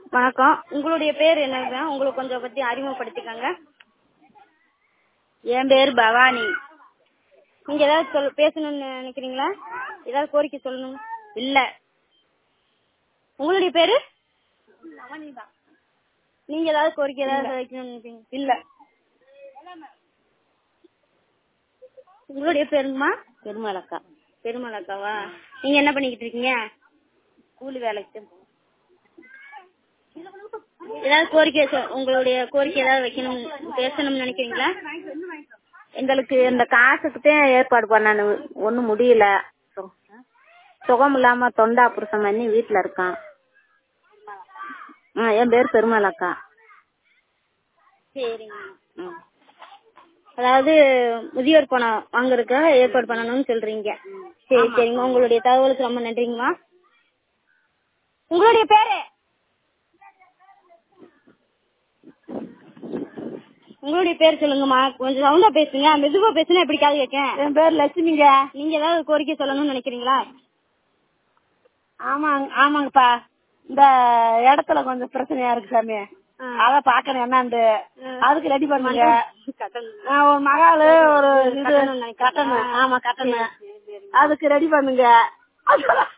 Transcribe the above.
வணக்கம் உங்களுடைய பேர் என்னங்க உங்களுக்கு கொஞ்சம் பத்தி அறிமுகப்படுத்திக்கங்க என் பேர் பவானி நீங்க ஏதாவது சொல் பேசணும்னு நினைக்கிறீங்களா ஏதாவது கோரிக்கை சொல்லணும் இல்ல உங்களுடைய பேரு நீங்க ஏதாவது கோரிக்கை ஏதாவது வைக்கணும்னு நினைப்பீங்க இல்ல உங்களுடைய பேருங்கம்மா பெருமாளக்கா பெருமாள் அக்காவா நீங்க என்ன பண்ணிக்கிட்டு இருக்கீங்க கூலி வேலைக்கு ஏதாவது கோரிக்கை சொ- உங்களுடைய கோரிக்கை ஏதாவது வைக்கணும் பேசணும்னு நினைக்கிறீங்களா எங்களுக்கு இந்த காசுக்கு தான் ஏற்பாடு பண்ணணும் ஒண்ணும் முடியல சு- சுகம் இல்லாம தொண்டை ஆபரேஷன் பண்ணி வீட்டுல இருக்கான் ஆ, என் பேர் பெருமாளக்கா சரிங்க ம். அதாவது முதியோர் பணம் வாங்குறதுக்காக ஏற்பாடு பண்ணணும்னு சொல்றீங்க சரி சரிங்க உங்களுடைய தகவலுக்கு ரொம்ப நன்றிங்கம்மா உங்களுடைய பேரு உங்களுடைய பேர் சொல்லுங்கம்மா கொஞ்சம் சவுண்டா பேசுங்க மெதுவா பேசுனா எப்படி காது கேட்க என் பேர் லட்சுமிங்க நீங்க ஏதாவது கோரிக்கை சொல்லணும்னு நினைக்கிறீங்களா ஆமாங்க ஆமாங்கப்பா இந்த இடத்துல கொஞ்சம் பிரச்சனையா இருக்கு சாமி அத பாக்கணும் என்னண்டு அதுக்கு ரெடி பண்ணுங்க ஆ, ஒரு மகாலு ஒரு இது கட்டணும்னு நினைக்கிறேன். கட்டணும் ஆமா கட்டணும் அதுக்கு ரெடி பண்ணுங்க